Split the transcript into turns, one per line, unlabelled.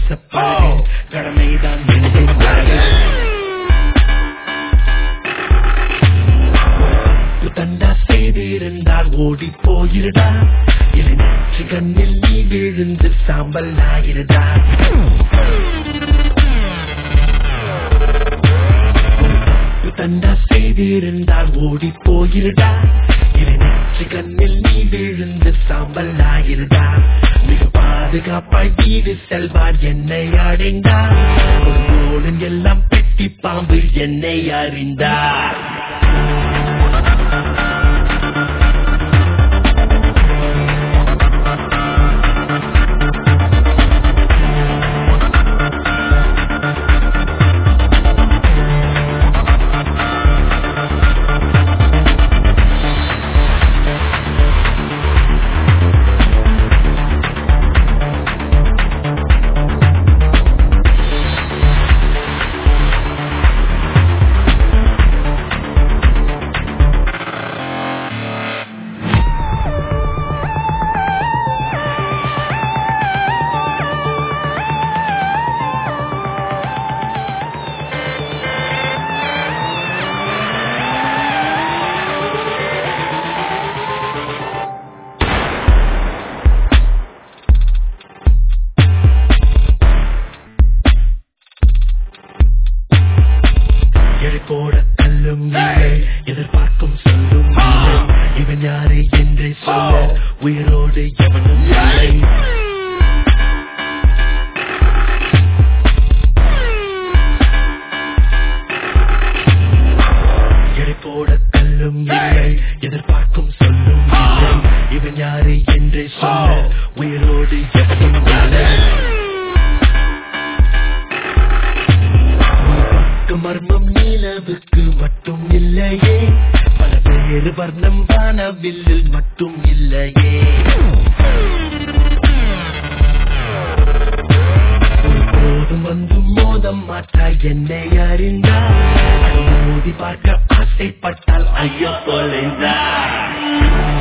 பேசப்படு கடமைதான் என்றும் அழகு தண்டா செய்திருந்தால் ஓடி போயிருடா இலை நெற்றி கண்ணில் நீ விழுந்து சாம்பல் ஆயிருடா தண்டா செய்திருந்தால் ஓடி போயிருடா இலை நெற்றி கண்ணில் நீ விழுந்து சாம்பல் ஆயிருடா மிக பாதுகாப்பாய் வீடு செல்வார் என்னை அடைந்தார் ஒருபோதும் எல்லாம் பெட்டி பாம்பு என்னை அறிந்தார் எழுப்போட கல்லும் இல்லை எதிர்பார்க்கும் சொல்லும் இல்லை இவன் யாரு என்று சொல்ல உயிரோடு எவனும் இல்லை எழுப்போட கல்லும் இல்லை எதிர்பார்க்கும் சொல்லும் இல்லை இவன் யாரு என்று சொல்ல உயிரோடு எவனும் இல்லை பக்க மர்மம் நீலவுக்கு மட்டும் இல்லையே பல வேறு வர்ணம் வானவில்லில் மட்டும் இல்லையே ஒருபோதும் வந்து மோதம் மாட்டாய் என்னை அறிந்தார் மோதி பார்க்க ஆசைப்பட்டால் ஐயோ தொலைந்தார்